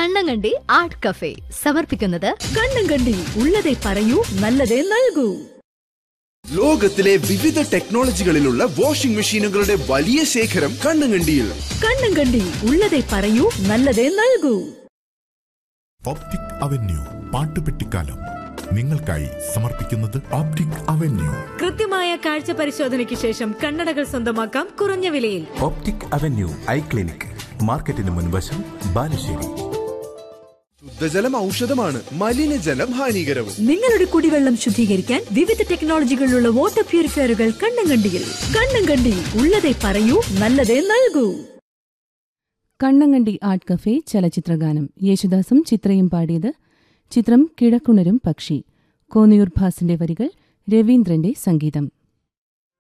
Kannankandi art cafe സമർപ്പിക്കുന്നത് കണ്ണങ്കണ്ടി ഉള്ളതേ പറയൂ നല്ലതേ നൽകൂ ലോകത്തിലെ വിവിധ ടെക്നോളജികളിലുള്ള വാഷിംഗ് മെഷീനുകളുടെ വലിയ ശേഖരം കണ്ണുകണ്ടിയിൽ കണ്ണങ്കണ്ടി ഉള്ളതേ പറയൂ നല്ലതേ നൽകൂ ഓപ്റ്റിക് അവന്യൂ പാട്ടുപെട്ടിക്കാലം നിങ്ങൾക്കായി സമർപ്പിക്കുന്നത് ഓപ്റ്റിക് അവന്യൂ കൃത്യമായ കാഴ്ച പരിശോധനയ്ക്ക് ശേഷം കണ്ണടകൾ സ്വന്തമാക്കാം കുറഞ്ഞ വിലയിൽ ഓപ്റ്റിക് അവന്യൂ ഐ ക്ലിനിക് മാർക്കറ്റിന് മുൻവശം ബാലുശ്ശേരി ശുദ്ധജലം ഔഷധമാണ് മലിനജലം ഹാനികരവും നിങ്ങളുടെ കുടിവെള്ളം ശുദ്ധീകരിക്കാൻ വിവിധ ടെക്നോളജികളിലുള്ള വാട്ടർ പ്യൂരിഫയറുകൾ കണ്ണങ്കണ്ടിയിൽ കണ്ണങ്കണ്ടി ഉള്ളതേ പറയൂ നല്ലതേ നൽകൂ കണ്ണങ്കണ്ടി ആർട്ട് കഫേ ചലച്ചിത്രഗാനം യേശുദാസും ചിത്രയും പാടിയത് ചിത്രം കിഴക്കുണരും പക്ഷി കോന്നിയൂർ ഭാസിന്റെ വരികൾ രവീന്ദ്രന്റെ സംഗീതം